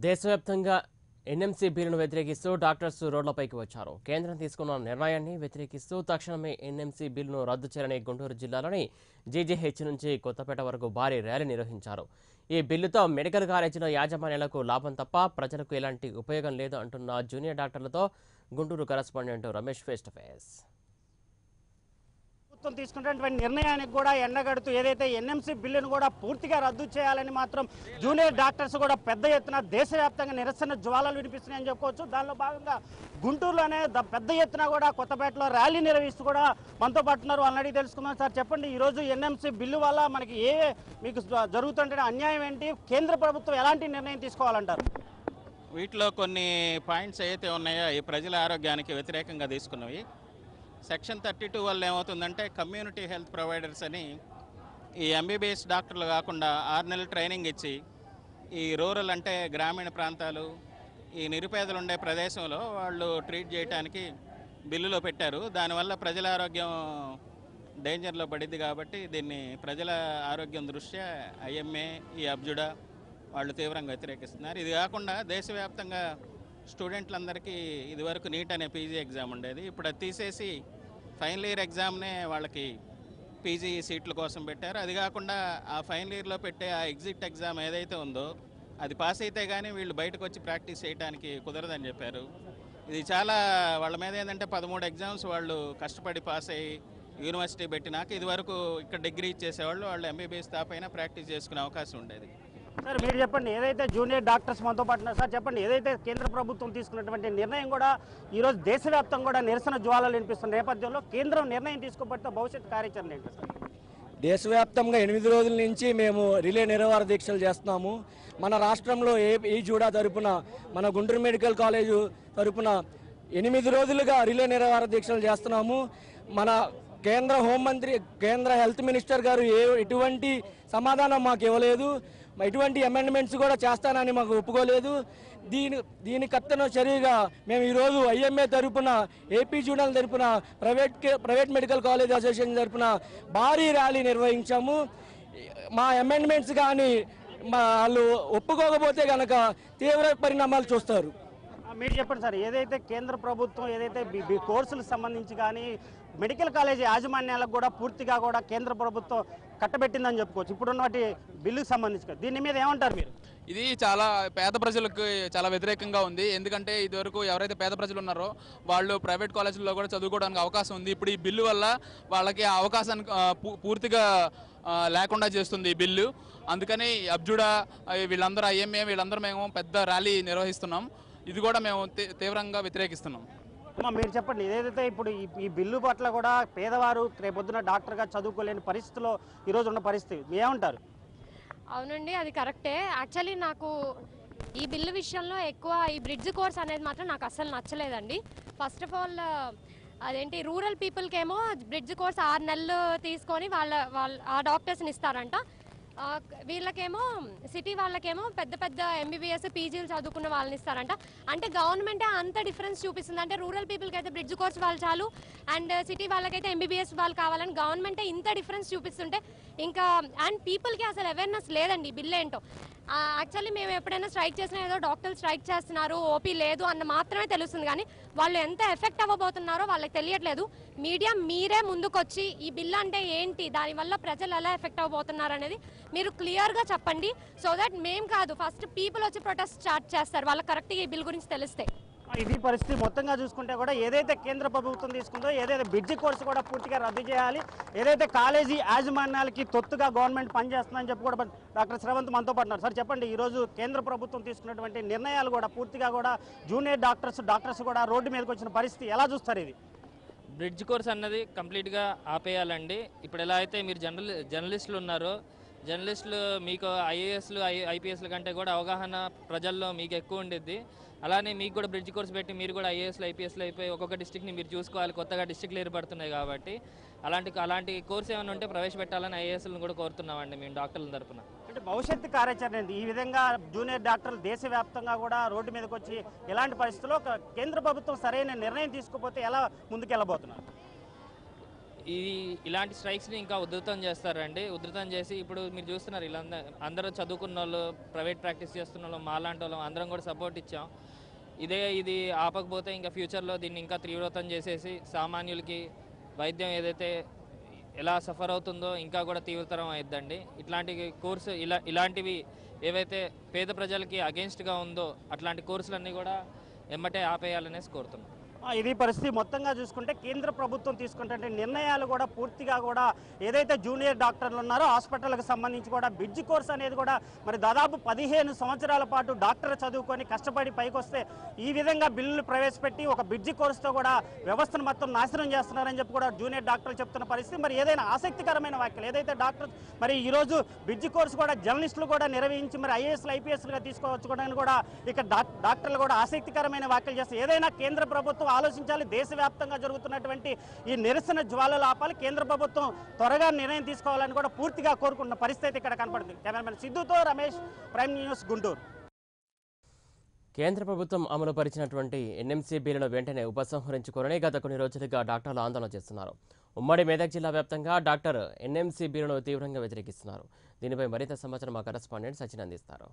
దేశవ్యాప్తంగా ఎన్ఎంసీ బిల్లును వ్యతిరేకిస్తూ డాక్టర్స్ రోడ్లపైకి వచ్చారు కేంద్రం తీసుకున్న నిర్ణయాన్ని వ్యతిరేకిస్తూ తక్షణమే ఎన్ఎంసీ బిల్లును రద్దు చేయాలని గుంటూరు జిల్లాలోని జీజీహెచ్ నుంచి కొత్తపేట వరకు భారీ ర్యాలీ నిర్వహించారు ఈ బిల్లుతో మెడికల్ కాలేజీల యాజమాన్యాలకు లాభం తప్ప ప్రజలకు ఎలాంటి ఉపయోగం లేదు అంటున్న జూనియర్ డాక్టర్లతో Guntur correspondent Ramesh face to face ప్రభుత్వం తీసుకున్నటువంటి నిర్ణయానికి కూడా ఎండగడుతూ ఏదైతే ఎన్ఎంసీ బిల్లును కూడా పూర్తిగా రద్దు చేయాలని మాత్రం జూనియర్ డాక్టర్స్ కూడా పెద్ద ఎత్తున దేశవ్యాప్తంగా నిరసన జ్వాలలు వినిపిస్తున్నాయని చెప్పుకోవచ్చు దానిలో భాగంగా గుంటూరులోనే ద- పెద్ద ఎత్తున కూడా కొత్తపేటలో ర్యాలీ నిర్వహిస్తూ కూడా మనతో పాటు ఉన్నారు వాళ్ళని అడిగి తెలుసుకుందాం సార్ చెప్పండి ఈరోజు ఎన్ఎంసీ బిల్లు వల్ల మనకి ఏ మీకు జ- జరుగుతుంటే అన్యాయం ఏంటి కేంద్ర ప్రభుత్వం ఎలాంటి నిర్ణయం తీసుకోవాలంటారు వీటిలో కొన్ని పాయింట్స్ ఏవైతే ఉన్నాయో ఈ ప్రజల ఆరోగ్యానికి వ్యతిరేకంగా తీసుకున్నవి సెక్షన్ థర్టీ టూ వల్ల ఏమవుతుందంటే కమ్యూనిటీ హెల్త్ ప్రొవైడర్స్ అని ఈ ఎంబీబీఎస్ డాక్టర్లు కాకుండా ఆరు నెలలు ట్రైనింగ్ ఇచ్చి ఈ రూరల్ అంటే గ్రామీణ ప్రాంతాలు ఈ నిరుపేదలు ఉండే ప్రదేశంలో వాళ్ళు ట్రీట్ చేయడానికి బిల్లులో పెట్టారు దానివల్ల ప్రజల ఆరోగ్యం డేంజర్లో పడింది కాబట్టి దీన్ని ప్రజల ఆరోగ్యం దృష్ట్యా ఐఎంఏ ఈ అబ్జుడా వాళ్ళు తీవ్రంగా వ్యతిరేకిస్తున్నారు ఇది కాకుండా దేశవ్యాప్తంగా స్టూడెంట్లందరికీ ఇదివరకు నీట్ అనే పీజీ ఎగ్జామ్ ఉండేది ఇప్పుడు అది తీసేసి ఫైనల్ ఇయర్ ఎగ్జామ్నే వాళ్ళకి పీజీ సీట్ల కోసం పెట్టారు అది కాకుండా ఆ ఫైనల్ ఇయర్లో పెట్టే ఆ ఎగ్జిట్ ఎగ్జామ్ ఏదైతే ఉందో అది పాస్ అయితే కానీ వీళ్ళు బయటకు వచ్చి ప్రాక్టీస్ చేయడానికి కుదరదని చెప్పారు ఇది చాలా వాళ్ళ మీద ఏంటంటే పదమూడు ఎగ్జామ్స్ వాళ్ళు కష్టపడి పాస్ అయ్యి యూనివర్సిటీ పెట్టినాక ఇదివరకు ఇక్కడ డిగ్రీ ఇచ్చేసేవాళ్ళు వాళ్ళు ఎంబీబీఎస్ తాపైనా ప్రాక్టీస్ చేసుకునే అవకాశం ఉండేది సార్ మీరు చెప్పండి ఏదైతే జూనియర్ డాక్టర్స్ మనతో పాటు ఉన్నారు సార్ చెప్పండి ఏదైతే కేంద్ర ప్రభుత్వం తీసుకున్నటువంటి నిర్ణయం కూడా ఈరోజు దేశవ్యాప్తంగా కూడా నిరసన జ్వాలలు వినిపిస్తున్న నేపథ్యంలో కేంద్రం నిర్ణయం తీసుకోబడితే భవిష్యత్ కార్యాచరణ ఏంటి సార్ దేశవ్యాప్తంగా ఎనిమిది రోజుల నుంచి మేము రిలే నిరవార దీక్షలు చేస్తున్నాము మన రాష్ట్రంలో ఏ ఈ జూడా తరపున మన గుంటూరు మెడికల్ కాలేజు తరపున ఎనిమిది రోజులుగా రిలే నిరవార దీక్షలు చేస్తున్నాము మన కేంద్ర హోంమంత్రి కేంద్ర హెల్త్ మినిస్టర్ గారు ఏ ఎటువంటి సమాధానం మాకు ఇవ్వలేదు ఎటువంటి అమెండ్మెంట్స్ కూడా చేస్తానని మాకు ఒప్పుకోలేదు దీని దీని కత్తన చర్యగా మేము ఈరోజు ఐఎంఏ తరపున ఏపీ జూనల్ తరపున ప్రైవేట్ కే- ప్రైవేట్ మెడికల్ కాలేజ్ అసోసియేషన్ తరపున భారీ ర్యాలీ నిర్వహించాము మా అమెండ్మెంట్స్ కానీ మా వాళ్ళు ఒప్పుకోకపోతే కనుక తీవ్ర పరిణామాలు చూస్తారు ఆ, మీరు చెప్పండి సార్ ఏదైతే కేంద్ర ప్రభుత్వం ఏదైతే బి- బి- కోర్సులకు సంబంధించి కానీ మెడికల్ కాలేజీ యాజమాన్యాలకు కూడా పూర్తిగా కూడా కేంద్ర ప్రభుత్వం కట్టబెట్టిందని చెప్పుకోవచ్చు ఇప్పుడున్న వాటి బిల్లుకు సంబంధించి కూడా. దీని మీద ఏమంటారు మీరు ఇది చాలా పేద ప్రజలకు చాలా వ్యతిరేకంగా ఉంది ఎందుకంటే ఇదివరకు ఎవరైతే పేద ప్రజలు ఉన్నారో వాళ్ళు ప్రైవేట్ కాలేజీల్లో కూడా చదువుకోవడానికి అవకాశం ఉంది ఇప్పుడు ఈ బిల్లు వల్ల వాళ్ళకి ఆ అవకాశాన్ని ఆ, పూ- పూర్తిగా ఆ, లేకుండా చేస్తుంది ఈ బిల్లు అందుకని అబ్జుడా ఆ, వీళ్ళందరూ ఐఎంఏ వీళ్ళందరూ మేము పెద్ద ర్యాలీ నిర్వహిస్తున్నాం ఇది కూడా మేము తీ- తీవ్రంగా వ్యతిరేకిస్తున్నాం అమ్మా, మీరు చెప్పండి ఏదైతే ఇప్పుడు ఈ ఈ బిల్లు పట్ల కూడా పేదవారు రేపొద్దున డాక్టర్గా చదువుకోలేని పరిస్థితిలో ఈరోజు ఉన్న పరిస్థితి ఏమంటారు అవునండి అది కరెక్టే యాక్చువల్లీ నాకు ఈ బిల్లు విషయంలో ఎక్కువ ఈ బ్రిడ్జ్ కోర్స్ అనేది మాత్రం నాకు అస్సలు నచ్చలేదండి ఫస్ట్ ఆఫ్ ఆల్ అదేంటి రూరల్ పీపుల్కి ఏమో బ్రిడ్జ్ కోర్స్ ఆరు నెలలు తీసుకొని వాళ్ళ వాళ్ళ ఆ డాక్టర్స్ని ఇస్తారంట ఆ, వీళ్ళకేమో సిటీ వాళ్ళకేమో పెద్ద పెద్ద ఎంబీబీఎస్ పీజీలు చదువుకున్న వాళ్ళని ఇస్తారంట అంటే గవర్నమెంటే అంత డిఫరెన్స్ చూపిస్తుంది అంటే రూరల్ పీపుల్కి అయితే బ్రిడ్జ్ కోర్స్ వాళ్ళు చాలు అండ్ సిటీ వాళ్ళకైతే ఎంబీబీఎస్ వాళ్ళు కావాలని గవర్నమెంటే ఇంత డిఫరెన్స్ చూపిస్తుంటే ఇంకా అండ్ పీపుల్కి అసలు అవేర్నెస్ లేదండి ఈ బిల్ ఏంటో యాక్చువల్లీ మేము ఎప్పుడైనా స్ట్రైక్ చేసినా ఏదో డాక్టర్లు స్ట్రైక్ చేస్తున్నారు ఓపీ లేదు అన్న మాత్రమే తెలుస్తుంది కానీ వాళ్ళు ఎంత ఎఫెక్ట్ అవ్వబోతున్నారో వాళ్ళకి తెలియట్లేదు మీడియా మీరే ముందుకొచ్చి ఈ బిల్ అంటే ఏంటి దానివల్ల ప్రజలు ఎలా ఎఫెక్ట్ అవ్వబోతున్నారు అనేది మీరు క్లియర్గా చెప్పండి సో దట్ మేము కాదు ఫస్ట్ పీపుల్ వచ్చి ప్రొటెస్ట్ స్టార్ట్ చేస్తారు వాళ్ళకి కరెక్ట్గా ఈ బిల్ గురించి తెలిస్తే ఇది పరిస్థితి మొత్తంగా చూసుకుంటే కూడా ఏదైతే కేంద్ర ప్రభుత్వం తీసుకుందో ఏదైతే బ్రిడ్జి కోర్సు కూడా పూర్తిగా రద్దు చేయాలి ఏదైతే కాలేజీ యాజమాన్యాలకి తొత్తుగా గవర్నమెంట్ పనిచేస్తుందని చెప్పి కూడా డాక్టర్ శ్రవంత్ మనతో పాటు ఉన్నారు. సార్ చెప్పండి ఈరోజు కేంద్ర ప్రభుత్వం తీసుకున్నటువంటి నిర్ణయాలు కూడా పూర్తిగా కూడా జూనియర్ డాక్టర్స్ డాక్టర్స్ కూడా రోడ్డు మీదకి వచ్చిన పరిస్థితి ఎలా చూస్తారు ఇది బ్రిడ్జ్ కోర్స్ అన్నది కంప్లీట్గా ఆపేయాలండి ఇప్పుడు ఎలా అయితే మీరు జర్నలి జర్నలిస్టులు ఉన్నారో జర్నలిస్టులు మీకు ఐఏఎస్లు ఐ ఐపీఎస్ల కంటే కూడా అవగాహన ప్రజల్లో మీకు ఎక్కువ ఉండిద్ది అలానే మీకు కూడా బ్రిడ్జ్ కోర్స్ పెట్టి మీరు కూడా ఐఏఎస్లు ఐపీఎస్లు అయిపోయి ఒక్కొక్క డిస్టిక్ని మీరు చూసుకోవాలి కొత్తగా డిస్టిక్లు ఏర్పడుతున్నాయి కాబట్టి అలాంటి అలాంటి కోర్స్ ఏమైనా ఉంటే ప్రవేశపెట్టాలని ఐఏఎస్లను కూడా కోరుతున్నామండి మేము డాక్టర్ల తరపున అంటే భవిష్యత్తు కార్యాచరణ ఏంటి? ఈ విధంగా జూనియర్ డాక్టర్లు దేశవ్యాప్తంగా కూడా రోడ్డు మీదకి వచ్చి ఎలాంటి పరిస్థితుల్లో ఒక కేంద్ర ప్రభుత్వం సరైన నిర్ణయం తీసుకోకపోతే ఎలా ముందుకెళ్ళబోతున్నారు ఈ ఇలాంటి స్ట్రైక్స్ని ఇంకా ఉధృతం చేస్తారండి ఉధృతం చేసి ఇప్పుడు మీరు చూస్తున్నారు ఇలా అందరూ చదువుకున్న వాళ్ళు ప్రైవేట్ ప్రాక్టీస్ చేస్తున్న వాళ్ళు మాలాంటి వాళ్ళం అందరం కూడా సపోర్ట్ ఇచ్చాం ఇదే ఇది ఆపకపోతే ఇంకా ఫ్యూచర్లో దీన్ని ఇంకా తీవ్రతం చేసేసి సామాన్యులకి వైద్యం ఏదైతే ఎలా సఫర్ అవుతుందో ఇంకా కూడా తీవ్రతరం అయిద్దండి ఇట్లాంటి కోర్సు ఇలా ఇలాంటివి ఏవైతే పేద ప్రజలకి అగేన్స్ట్గా ఉందో అట్లాంటి కోర్సులన్నీ కూడా ఎమ్మటే ఆపేయాలనేసి కోరుతున్నాం ఆ, ఇది పరిస్థితి మొత్తంగా చూసుకుంటే కేంద్ర ప్రభుత్వం తీసుకుంటే నిర్ణయాలు కూడా పూర్తిగా కూడా ఏదైతే జూనియర్ డాక్టర్లు ఉన్నారో హాస్పిటల్కి సంబంధించి కూడా బిడ్జ్ కోర్స్ అనేది కూడా మరి దాదాపు పదిహేను సంవత్సరాల పాటు డాక్టర్ చదువుకొని కష్టపడి పైకి వస్తే ఈ విధంగా బిల్లులు ప్రవేశపెట్టి ఒక బిడ్జ్ కోర్సుతో కూడా వ్యవస్థను మొత్తం నాశనం చేస్తున్నారని చెప్పి కూడా జూనియర్ డాక్టర్లు చెప్తున్న పరిస్థితి మరి ఏదైనా ఆసక్తికరమైన వ్యాఖ్యలు ఏదైతే డాక్టర్ మరి ఈరోజు బిడ్జ్ కోర్సు కూడా జర్నలిస్టులు కూడా నిర్వహించి మరి ఐఏఎస్లు ఐపీఎస్లుగా తీసుకోవచ్చుకోవడానికి కూడా ఇక డాక్- డాక్టర్లు కూడా ఆసక్తికరమైన వ్యాఖ్యలు చేస్తారు ఏదైనా కేంద్ర ప్రభుత్వం ఆలోచించాలి దేశవ్యాప్తంగా జరుగుతున్నటువంటి ఈ నిరసన జ్వాలలు ఆపాలి కేంద్ర ప్రభుత్వం త్వరగా నిర్ణయం తీసుకోవాలని కూడా పూర్తిగా కోరుకుంటున్న పరిస్థితి ఇక్కడ కనపడుతుంది కెమెరామెన్ సిద్ధుతో రమేష్ ప్రైమ్ న్యూస్ గుంటూరు కేంద్ర ప్రభుత్వం అమలు పరిచినటువంటి ఎన్ఎంసీ బిల్లును వెంటనే ఉపసంహరించుకోరని గత కొన్ని రోజులుగా డాక్టర్లు ఆందోళన చేస్తున్నారు ఉమ్మడి మెదక్ జిల్లా వ్యాప్తంగా డాక్టర్ ఎన్ఎంసీ బిల్లును తీవ్రంగా వ్యతిరేకిస్తున్నారు దీనిపై మరింత సమాచారం మా కరెస్పాండెంట్ సచిన్ అందిస్తారు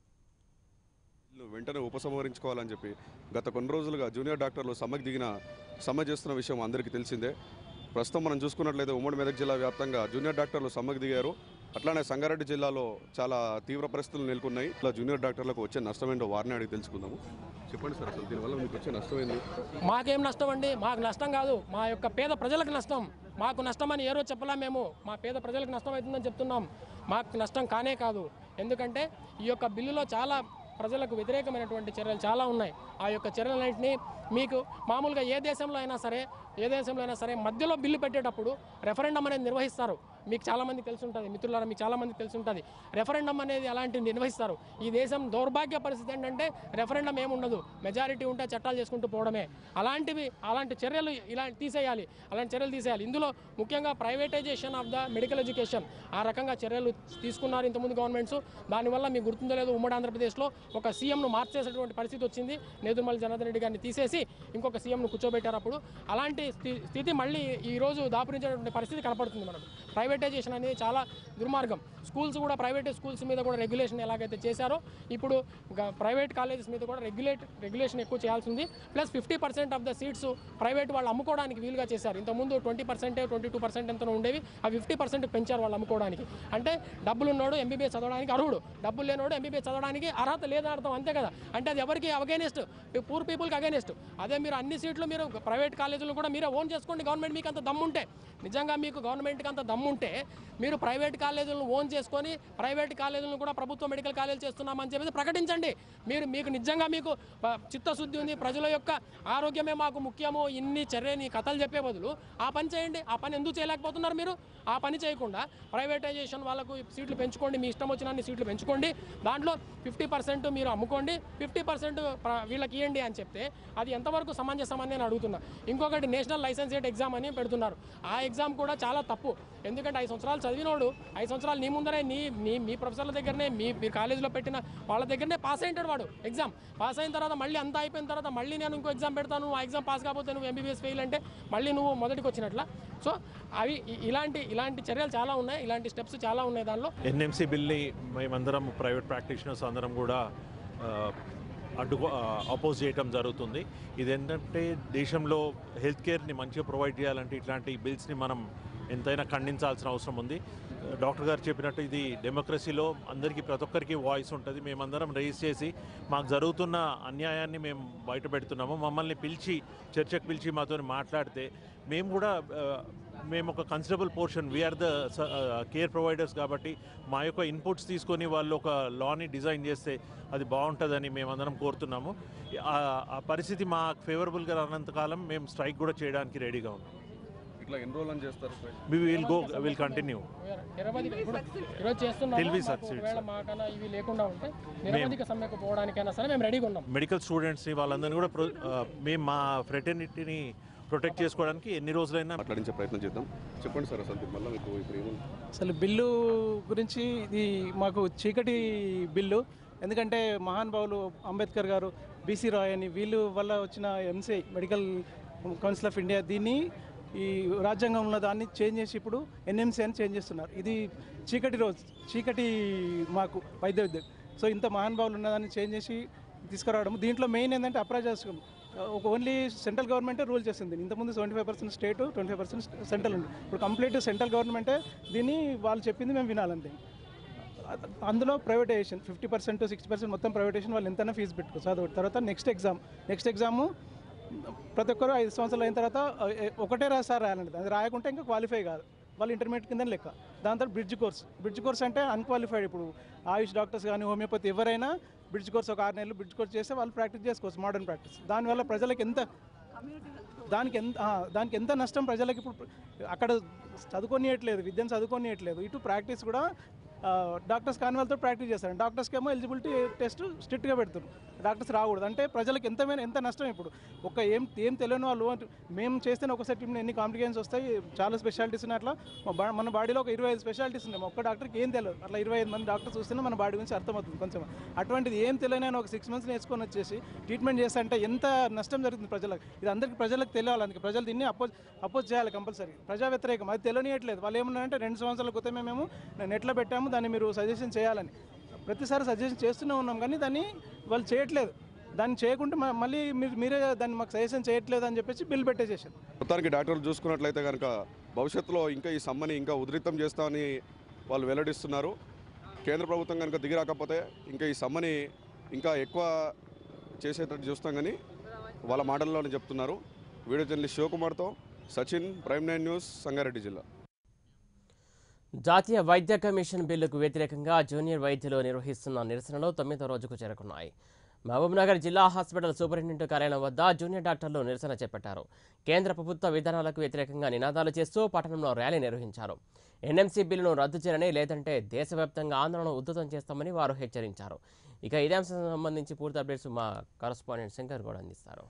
వీళ్ళు వెంటనే ఉపసంహరించుకోవాలని చెప్పి గత కొన్ని రోజులుగా జూనియర్ డాక్టర్లు సమ్మెకు దిగిన సమ్మె చేస్తున్న విషయం అందరికీ తెలిసిందే ప్రస్తుతం మనం చూసుకున్నట్లయితే ఉమ్మడి మెదక్ జిల్లా వ్యాప్తంగా జూనియర్ డాక్టర్లు సమ్మెకు దిగారు అట్లానే సంగారెడ్డి జిల్లాలో చాలా తీవ్ర పరిస్థితులు నెలకొన్నాయి ఇట్లా జూనియర్ డాక్టర్లకు వచ్చే నష్టం ఏంటో వారిని అడిగి తెలుసుకుందాము చెప్పండి సార్ అసలు దీనివల్ల మీకు వచ్చే నష్టం ఏంది మాకేం నష్టం అండి మాకు నష్టం కాదు మా యొక్క పేద ప్రజలకు నష్టం మాకు నష్టం అని ఏ రోజు చెప్పలా మేము మా పేద ప్రజలకు నష్టం అవుతుందని చెప్తున్నాం మాకు నష్టం కానే కాదు ఎందుకంటే ఈ యొక్క బిల్లులో చాలా ప్రజలకు వ్యతిరేకమైనటువంటి చర్యలు చాలా ఉన్నాయి ఆ యొక్క చర్యలన్నింటినీ మీకు మామూలుగా ఏ దేశంలో అయినా సరే ఏ దేశంలో అయినా సరే మధ్యలో బిల్లు పెట్టేటప్పుడు రెఫరెండం అనేది నిర్వహిస్తారు మీకు చాలామంది తెలిసి ఉంటుంది మిత్రులారా మీకు చాలామంది తెలిసి ఉంటుంది రెఫరెండం అనేది అలాంటివి నిర్వహిస్తారు ఈ దేశం దౌర్భాగ్య పరిస్థితి ఏంటంటే రెఫరెండం ఏముండదు మెజారిటీ ఉంటే చట్టాలు చేసుకుంటూ పోవడమే అలాంటివి అలాంటి చర్యలు ఇలా తీసేయాలి అలాంటి చర్యలు తీసేయాలి ఇందులో ముఖ్యంగా privatization of the medical education ఆ రకంగా చర్యలు తీసుకున్నారు ఇంతకుముందు గవర్నమెంట్స్ దానివల్ల మీకు గుర్తుందో లేదో ఉమ్మడి ఆంధ్రప్రదేశ్లో ఒక సీఎంను మార్చేసేటువంటి పరిస్థితి వచ్చింది నేదుమల్లి జనార్దన్ రెడ్డి గారిని తీసేసి ఇంకొక సీఎంను కూర్చోబెట్టారు అప్పుడు అలాంటి స్థి- స్థితి మళ్ళీ ఈ రోజు దాపురించేటువంటి పరిస్థితి కనపడుతుంది మనకు ప్రైవేటైజేషన్ అనేది చాలా దుర్మార్గం స్కూల్స్ కూడా ప్రైవేట్ స్కూల్స్ మీద కూడా రెగ్యులేషన్ ఎలాగైతే చేశారో ఇప్పుడు గ- ప్రైవేట్ కాలేజెస్ మీద కూడా రెగ్యులేట్ రెగ్యులేషన్ ఎక్కువ చేయాల్సి ఉంది plus fifty percent of the seats private వాళ్ళు అమ్ముకోవడానికి వీలుగా చేశారు ఇంతకుముందు twenty percent twenty two percent ఎంతనో ఉండేవి ఆ ఫిఫ్టీ పర్సెంట్ పెంచారు వాళ్ళు అమ్ముకోవడానికి అంటే డబ్బులు ఉన్నోడు ఎంబీబీఎస్ చదవడానికి అర్హుడు డబ్బులు లేనోడు ఎంబీబీఎస్ చదవడానికి అర్హత లేదని అర్థం అంతే కదా అంటే అది ఎవరికి అగేనెస్ట్ పూర్ పీపుల్కి అగేనెస్ట్ అదే మీరు అన్ని సీట్లు మీరు ప్రైవేట్ కాలేజీలు కూడా మీరే ఓన్ చేసుకోండి గవర్నమెంట్ మీకు అంత దమ్ముంటే నిజంగా మీకు గవర్నమెంట్కి అంత దమ్ముంటే మీరు ప్రైవేట్ కాలేజీలను ఓన్ చేసుకొని ప్రైవేట్ కాలేజీలను కూడా ప్రభుత్వ మెడికల్ కాలేజీలు చేస్తున్నామని చెప్పేసి ప్రకటించండి మీరు మీకు నిజంగా మీకు ప- చిత్తశుద్ధి ఉంది ప్రజల యొక్క ఆరోగ్యమే మాకు ముఖ్యము ఇన్ని చర్యని కథలు చెప్పే బదులు ఆ పని చేయండి ఆ పని ఎందుకు చేయలేకపోతున్నారు మీరు ఆ పని చేయకుండా ప్రైవేటైజేషన్ వాళ్ళకు సీట్లు పెంచుకోండి మీ ఇష్టం వచ్చిన అన్ని సీట్లు పెంచుకోండి దాంట్లో ఫిఫ్టీ పర్సెంట్ మీరు అమ్ముకోండి ఫిఫ్టీ పర్సెంట్ వీళ్ళకి ఇవ్వండి అని చెప్తే అది ఎంతవరకు సమంజసం అని నేను అడుగుతున్నా ఇంకొకటి నేషనల్ లైసెన్సేట్ ఎగ్జామ్ అని పెడుతున్నారు ఆ ఎగ్జామ్ కూడా చాలా తప్పు ఎందుకంటే ఐదు సంవత్సరాలు చదివినోడు ఐదు సంవత్సరాలు నీ ముందరే నీ నీ మీ ప్రొఫెసర్ల దగ్గరనే మీ మీరు కాలేజీలో పెట్టిన వాళ్ళ దగ్గరనే పాస్ అయింటాడు వాడు ఎగ్జామ్ పాస్ అయిన తర్వాత మళ్ళీ అంతా అయిపోయిన తర్వాత మళ్ళీ నేను ఇంకో ఎగ్జామ్ పెడతాను నువ్వు ఆ ఎగ్జామ్ పాస్ కాకపోతే నువ్వు ఎంబీబీఎస్ ఫెయిల్ అంటే మళ్ళీ నువ్వు మొదటికి వచ్చినట్ల సో అవి ఇ- ఇలాంటి ఇలాంటి చర్యలు చాలా ఉన్నాయి ఇలాంటి స్టెప్స్ చాలా ఉన్నాయి దానిలో ఎన్ఎంసీ బిల్ని మేమందరం ప్రైవేట్ ప్రాక్టీషనర్స్ అందరం కూడా ఆ, అడ్డు అపోజ్ చేయటం జరుగుతుంది ఇదేంటంటే దేశంలో హెల్త్ కేర్ని మంచిగా ప్రొవైడ్ చేయాలంటే ఇట్లాంటి బిల్స్ని మనం ఎంతైనా ఖండించాల్సిన అవసరం ఉంది డాక్టర్ గారు చెప్పినట్టు ఇది డెమోక్రసీలో అందరికీ ప్రతి ఒక్కరికి వాయిస్ ఉంటుంది మేమందరం రేస్ చేసి మాకు జరుగుతున్న అన్యాయాన్ని మేము బయట పెడుతున్నాము మమ్మల్ని పిలిచి చర్చకు పిలిచి మాతో మాట్లాడితే మేము కూడా ఆ, మేము ఒక considerable portion we are the care providers కాబట్టి మా యొక్క ఇన్పుట్స్ తీసుకొని వాళ్ళు ఒక లాని డిజైన్ చేస్తే అది బాగుంటుందని మేమందరం కోరుతున్నాము ఆ- ఆ పరిస్థితి మా ఫేవరబుల్గా రానంతకాలం మేము స్ట్రైక్ కూడా చేయడానికి రెడీగా ఉన్నాం ఇట్లా ఎన్ని రోజులు అని చేస్తారు we will go will continue నిరవధిక ఇప్పుడు ఈరోజు చేస్తున్నాము Till we మాకు succeed, ఒకవేళ sir. మాకన్నా ఇవి లేకుండా ఉంటే నిరవధిక సమ్మెకు పోవడానికైనా సరే మేము రెడీగా ఉన్నాం మెడికల్ స్టూడెంట్స్ని వాళ్ళందరినీ కూడా ప్రొ- ఆ, మేము మా ఫ్రెటర్నిటీని ప్రొటెక్ట్ చేసుకోవడానికి ఎన్ని రోజులైనా మాట్లాడించే ప్రయత్నం చేద్దాం చెప్పండి సార్ అసలు దీనివల్ల మీకు ఇప్పుడు ఏముంది అసలు బిల్లు గురించి ఇది మాకు చీకటి బిల్లు ఎందుకంటే మహానుభావులు అంబేద్కర్ గారు బీసీ రాయ్ అని వీళ్ళు వల్ల వచ్చిన MCI medical council of India దీన్ని ఈ రాజ్యాంగం ఉన్న దాన్ని చేంజ్ చేసి ఇప్పుడు ఎన్ఎంసీ అని చేంజ్ చేస్తున్నారు ఇది చీకటి రోజు చీకటి మాకు వైద్య విద్య సో ఇంత మహానుభావులు ఉన్నదాన్ని చేంజ్ చేసి తీసుకురావడం దీంట్లో మెయిన్ ఏంటంటే అప్రజాస్యం ఒక ఓన్లీ సెంట్రల్ గవర్నమెంటే రూల్ చేస్తుంది ఇంతకుముందు seventy five percent state twenty five percent central ఉంది ఇప్పుడు కంప్లీట్ సెంట్రల్ గవర్నమెంటే దీన్ని వాళ్ళు చెప్పింది మేము వినాలంతే అందులో privatization fifty percent sixty percent మొత్తం ప్రైవేటైజేషన్ వాళ్ళు ఎంతైనా ఫీజు పెట్టుకోవచ్చు అదొకటి తర్వాత నెక్స్ట్ ఎగ్జామ్ నెక్స్ట్ ఎగ్జాము ప్రతి ఒక్కరు ఐదు సంవత్సరాలు అయిన తర్వాత ఆ, ఏ- ఒకటే రాసారి రాయాలండి అది రాయకుంటే ఇంకా క్వాలిఫై కాదు వాళ్ళు ఇంటర్మీడియట్ కింద లెక్క దాని తర్వాత బ్రిడ్జ్ కోర్స్ బ్రిడ్జ్ కోర్స్ అంటే అన్క్వాలిఫైడ్ ఇప్పుడు ఆయుష్ డాక్టర్స్ కానీ హోమియోపతి ఎవరైనా బ్రిడ్జ్ కోర్స్ ఒక ఆరు నెలలు బ్రిడ్జ్ కోర్స్ చేస్తే వాళ్ళు ప్రాక్టీస్ చేసుకోవచ్చు మోడర్న్ ప్రాక్టీస్ దానివల్ల ప్రజలకు ఎంత దానికి ఎంత ఆ, దానికి ఎంత నష్టం ప్రజలకు ఇప్పుడు అక్కడ చదువుకొనియట్లేదు విద్యను చదువుకొనియట్లేదు ఇటు ప్రాక్టీస్ కూడా ఆ, డాక్టర్స్ కాని వాళ్ళతో ప్రాక్టీస్ చేస్తారు డాక్టర్స్కి ఏమో ఎలిజిబిలిటీ టెస్ట్ స్ట్రిక్ట్గా పెడుతున్నారు డాక్టర్స్ రాకూడదు అంటే ప్రజలకు ఎంత ఎంత నష్టం ఇప్పుడు ఒక ఏం ఏం తెలియని వాళ్ళు అంటే మేము చేస్తేనే ఒక సెట్ ఎన్ని కాంప్లికేషన్స్ వస్తాయి చాలా స్పెషాలిటీస్ ఉన్నాయి అట్లా మా బా- మన బాడీలో ఒక ఇరవై ఐదు స్పెషాలిటీస్ ఉన్నాయి ఒక్క డాక్టర్కి ఏం తెలియదు అట్లా ఇరవై ఐదు మంది డాక్టర్స్ చూస్తేనే మన బాడీ గురించి అర్థమవుతుంది కొంచెం అటువంటిది ఏం తెలియని ఆయన ఒక సిక్స్ మంత్స్ నేర్చుకొని వచ్చేసి ట్రీట్మెంట్ చేస్తే అంటే ఎంత నష్టం జరుగుతుంది ప్రజలకు ఇది అందరికీ ప్రజలకు తెలియాలి అందుకే ప్రజలు దీన్ని అపోజ్ అపోజ్ చేయాలి కంపల్సరీ ప్రజా వ్యతిరేకం అది తెలియనియట్లేదు వాళ్ళు ఏమన్నారంటే రెండు సంవత్సరాల క్రితమే మేము నెట్లో పెట్టాము దాన్ని మీరు సజెషన్ చేయాలని ప్రతిసారి సజెషన్ చేస్తూనే ఉన్నాం కానీ దాన్ని వాళ్ళు చేయట్లేదు దాన్ని చేయకుంటే మ- మళ్ళీ మీరు మీరే దాన్ని మాకు సజెషన్ చేయట్లేదు అని చెప్పేసి బిల్ పెట్టేసేసారు మొత్తానికి డాక్టర్లు చూసుకున్నట్లయితే కనుక భవిష్యత్తులో ఇంకా ఈ సమ్మని ఇంకా ఉధృతం చేస్తామని వాళ్ళు వెల్లడిస్తున్నారు కేంద్ర ప్రభుత్వం కనుక దిగిరాకపోతే ఇంకా ఈ సమ్మని ఇంకా ఎక్కువ చేసేటట్టు చూస్తాం కానీ వాళ్ళ మాటల్లోనే చెప్తున్నారు వీడియో జర్నలిస్ట్ శివకుమార్తో Sachin prime nine news Sangareddy జిల్లా జాతీయ వైద్య కమిషన్ బిల్లుకు వ్యతిరేకంగా జూనియర్ వైద్యులు నిర్వహిస్తున్న నిరసనలు తొమ్మిదో రోజుకు చేరుకున్నాయి మహబూబ్నగర్ జిల్లా హాస్పిటల్ సూపరింటెండెంట్ కార్యాలయం వద్ద జూనియర్ డాక్టర్లు నిరసన చేపట్టారు కేంద్ర ప్రభుత్వ విధానాలకు వ్యతిరేకంగా నినాదాలు చేస్తూ పట్టణంలో ర్యాలీ నిర్వహించారు ఎన్ఎంసీ బిల్లును రద్దు చేయాలని లేదంటే దేశవ్యాప్తంగా ఆందోళన ఉధృతం చేస్తామని వారు హెచ్చరించారు ఇక ఇదే అంశం సంబంధించి పూర్తి అప్డేట్స్ మా కరస్పాండెంట్ శంకర్ కూడా అందిస్తారు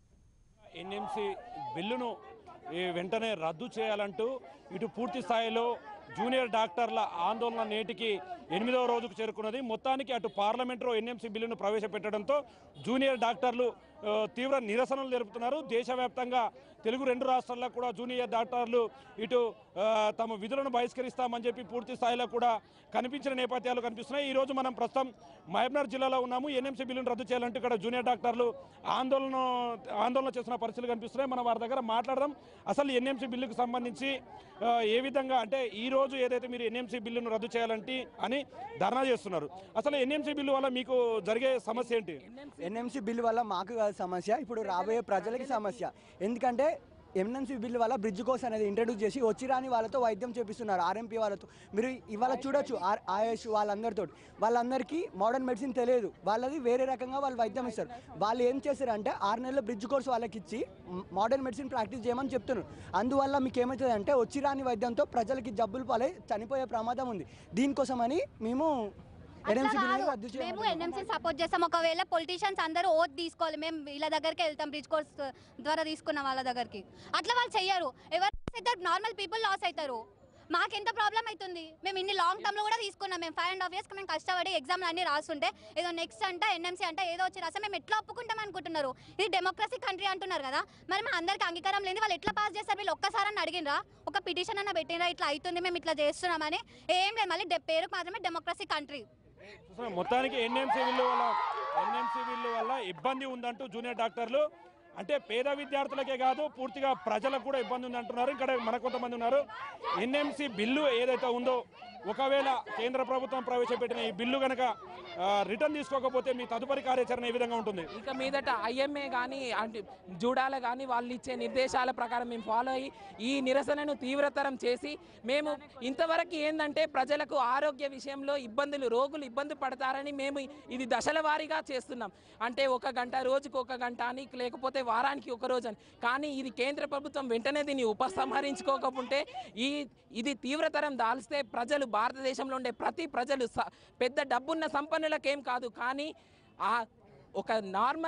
ఎన్ఎంసి బిల్లును ఈ వెంటనే రద్దు చేయాలంటూ ఇటు పూర్తి స్థాయిలో జూనియర్ డాక్టర్ల ఆందోళన నేటికి ఎనిమిదవ రోజుకు చేరుకున్నది మొత్తానికి అటు పార్లమెంట్లో ఎన్ఎంసీ బిల్లును ప్రవేశపెట్టడంతో జూనియర్ డాక్టర్లు ఆ, తీవ్ర నిరసనలు జరుపుతున్నారు దేశవ్యాప్తంగా తెలుగు రెండు రాష్ట్రాల్లో కూడా జూనియర్ డాక్టర్లు ఇటు ఆ, తమ విధులను బహిష్కరిస్తామని చెప్పి పూర్తి స్థాయిలో కూడా కనిపించిన నేపథ్యాలు కనిపిస్తున్నాయి ఈ రోజు మనం ప్రస్తుతం మహబూబ్నగర్ జిల్లాలో ఉన్నాము ఎన్ఎంసీ బిల్లును రద్దు చేయాలంటూ ఇక్కడ జూనియర్ డాక్టర్లు ఆందోళన ఆందోళన చేస్తున్న పరిస్థితులు కనిపిస్తున్నాయి మనం వారి దగ్గర మాట్లాడదాం అసలు ఎన్ఎంసీ బిల్లుకు సంబంధించి ఆ, ఏ విధంగా అంటే ఈ రోజు ఏదైతే మీరు ఎన్ఎంసీ బిల్లును రద్దు చేయాలంటే అని ధర్నా చేస్తున్నారు అసలు ఎన్ఎంసీ బిల్లు వల్ల మీకు జరిగే సమస్య ఏంటి ఎన్ఎంసీ బిల్లు వల్ల మాకు కాదు సమస్య ఇప్పుడు రాబోయే ప్రజలకి సమస్య ఎందుకంటే ఎన్ఎంసీ బిల్లు వల్ల బ్రిడ్జ్ కోర్స్ అనేది ఇంట్రడ్యూస్ చేసి వచ్చి రాని వాళ్ళతో వైద్యం చేపిస్తున్నారు ఆర్ఎంపీ వాళ్ళతో మీరు ఇవాళ చూడొచ్చు ఆర్ ఆయుష్ వాళ్ళందరితో వాళ్ళందరికీ మోడర్న్ మెడిసిన్ తెలియదు వాళ్ళది వేరే రకంగా వాళ్ళు వైద్యం ఇస్తారు వాళ్ళు ఏం చేశారంటే ఆరు నెలల బ్రిడ్జ్ కోర్స్ వాళ్ళకి ఇచ్చి మోడర్న్ మెడిసిన్ ప్రాక్టీస్ చేయమని చెప్తున్నారు అందువల్ల మీకు ఏమవుతుంది అంటే వచ్చి రాని వైద్యంతో ప్రజలకి జబ్బులు పాలై చనిపోయే ప్రమాదం ఉంది దీనికోసమని మేము అట్లా ఎన్ఎంసీ బిల్లు కాదు. రద్దు మేము చేయమంటున్నాం. ఎన్ఎంసీ సపోర్ట్ చేస్తాం ఒకవేళ పొలిటీషియన్స్ అందరూ ఓట్ తీసుకోవాలి మేము వీళ్ళ దగ్గరికి వెళ్తాం బ్రిడ్జ్ కోర్స్ ద్వారా తీసుకున్న వాళ్ళ దగ్గరికి అట్లా వాళ్ళు చెయ్యరు ఎవరు లాస్ అవుతారు నార్మల్ పీపుల్ లాస్ అవుతారు మాకెంత ప్రాబ్లం అవుతుంది మేము ఇన్ని లాంగ్ టర్మ్ లో కూడా తీసుకున్నాం మేము ఫైవ్ అండ్ హాఫ్ ఇయర్స్ మేము కష్టపడి ఎగ్జామ్లు అన్ని రాస్తుంటే ఏదో నెక్స్ట్ అంట ఎన్ఎంసీ అంటే ఏదో వచ్చి రాస్తే మేము ఎట్లా ఒప్పుకుంటాం అనుకుంటున్నారు ఇది డెమోక్రసీ కంట్రీ అంటున్నారు కదా మరి మా అందరికి అంగీకారం లేని వాళ్ళు ఎట్లా పాస్ చేస్తారు వీళ్ళు ఒక్కసారి అని అడిగినరా ఒక పిటిషన్ అన్న పెట్టినరా ఇట్లా అవుతుంది మేము ఇట్లా చేస్తున్నామని ఏం లేదు మళ్ళీ డె- పేరుకు మాత్రమే డెమోక్రసీ కంట్రీ చూస్తున్నాం మొత్తానికి ఎన్ఎంసీ బిల్లు వల్ల ఎన్ఎంసీ బిల్లు వల్ల ఇబ్బంది ఉందంటూ జూనియర్ డాక్టర్లు అంటే పేద విద్యార్థులకే కాదు పూర్తిగా ప్రజలకు కూడా ఇబ్బంది ఉంది అంటున్నారు ఇక్కడ మన కొంతమంది ఉన్నారు ఎన్ఎంసీ బిల్లు ఏదైతే ఉందో ఒకవేళ కేంద్ర ప్రభుత్వం ప్రవేశపెట్టిన ఈ బిల్లు కనుక రిటర్న్ తీసుకోకపోతే మీ తదుపరి కార్యాచరణ ఏ విధంగా ఉంటుంది ఇక మీదట ఐఎంఏ కానీ అంటే జూడాల కానీ వాళ్ళు ఇచ్చే నిర్దేశాల ప్రకారం మేము ఫాలో అయ్యి ఈ నిరసనను తీవ్రతరం చేసి మేము ఇంతవరకు ఏంటంటే ప్రజలకు ఆరోగ్య విషయంలో ఇబ్బందులు రోగులు ఇబ్బంది పడతారని మేము ఇది దశల వారీగా చేస్తున్నాం అంటే ఒక గంట రోజుకు ఒక గంట అని లేకపోతే వారానికి ఒక రోజు అని కానీ ఇది కేంద్ర ప్రభుత్వం వెంటనే దీన్ని ఉపసంహరించుకోకపోతే ఈ ఇది తీవ్రతరం దాల్స్తే ప్రజలు భారతదేశంలో ఉండే ప్రతి ప్రజలు స- పెద్ద డబ్బున్న సంపన్నులకేం కాదు కానీ ఆ ఒక నార్మల్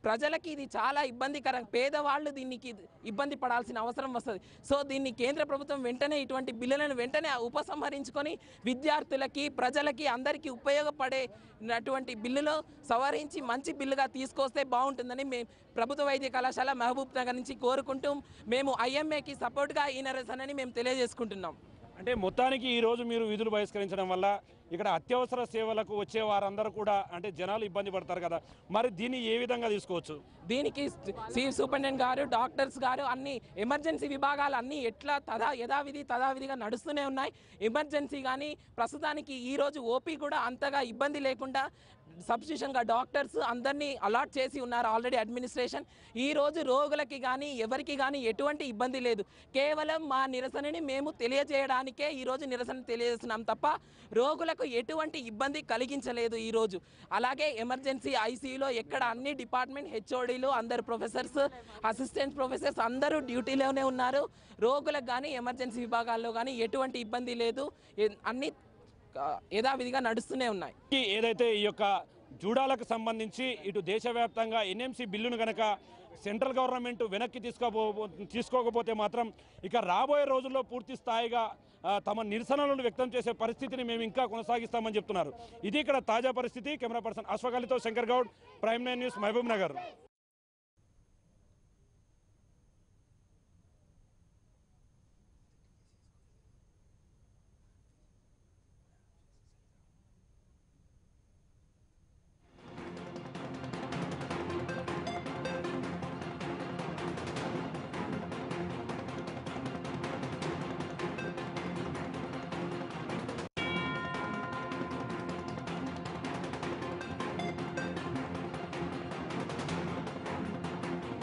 ప్రజలకి ఇది చాలా ఇబ్బందికరం పేదవాళ్ళు దీనికి ఇబ్బంది పడాల్సిన అవసరం వస్తుంది సో దీన్ని కేంద్ర ప్రభుత్వం వెంటనే ఇటువంటి బిల్లులను వెంటనే ఉపసంహరించుకొని విద్యార్థులకి ప్రజలకి అందరికీ ఉపయోగపడేటువంటి బిల్లులో సవరించి మంచి బిల్లుగా తీసుకొస్తే బాగుంటుందని మేము ప్రభుత్వ వైద్య కళాశాల మహబూబ్ నగర్ నుంచి కోరుకుంటూ మేము ఐఎంఏకి సపోర్ట్గా ఈ నిరసనని మేము తెలియజేసుకుంటున్నాం అంటే మొత్తానికి ఈ రోజు మీరు విధులు బహిష్కరించడం వల్ల ఇక్కడ అత్యవసర సేవలకు వచ్చే వారందరూ కూడా అంటే జనాలు ఇబ్బంది పడతారు కదా మరి దీన్ని ఏ విధంగా తీసుకోవచ్చు దీనికి చీఫ్ సూపరింటెండెంట్ గారు డాక్టర్స్ గారు అన్ని ఎమర్జెన్సీ విభాగాలు అన్నీ ఎట్లా తదా యథావిధి తదావిధిగా నడుస్తూనే ఉన్నాయి ఎమర్జెన్సీ కానీ ప్రస్తుతానికి ఈ రోజు ఓపీ కూడా అంతగా ఇబ్బంది లేకుండా సబ్స్టిట్యూషన్గా డాక్టర్స్ అందరినీ అలాట్ చేసి ఉన్నారు ఆల్రెడీ అడ్మినిస్ట్రేషన్ ఈ రోజు రోగులకి కానీ ఎవరికి కానీ ఎటువంటి ఇబ్బంది లేదు కేవలం మా నిరసనని మేము తెలియజేయడానికే ఈ రోజు నిరసన తెలియజేస్తున్నాం తప్ప రోగులకు ఎటువంటి ఇబ్బంది కలిగించలేదు ఈ రోజు అలాగే ఎమర్జెన్సీ ఐసీయూలో ఎక్కడ అన్ని డిపార్ట్మెంట్ హెచ్ఓడీలు అందరు ప్రొఫెసర్స్ అసిస్టెంట్ ప్రొఫెసర్స్ అందరూ డ్యూటీలోనే ఉన్నారు రోగులకు కానీ ఎమర్జెన్సీ విభాగాల్లో కానీ ఎటువంటి ఇబ్బంది లేదు ఎ- అన్ని ఆ, యథావిధిగా నడుస్తూనే ఉన్నాయి ఈ ఏదైతే ఈ యొక్క జూడాలకు సంబంధించి ఇటు దేశవ్యాప్తంగా ఎన్ఎంసీ బిల్లును గనక సెంట్రల్ గవర్నమెంట్ వెనక్కి తీసుకోబో తీసుకోకపోతే మాత్రం ఇక రాబోయే రోజుల్లో పూర్తి స్థాయిగా ఆ, తమ నిరసనలను వ్యక్తం చేసే పరిస్థితిని మేము ఇంకా కొనసాగిస్తామని చెప్తున్నారు ఇది ఇక్కడ తాజా పరిస్థితి కెమెరా పర్సన్ అశ్వగాలితో Shankar Goud prime nine news Mahabub Nagar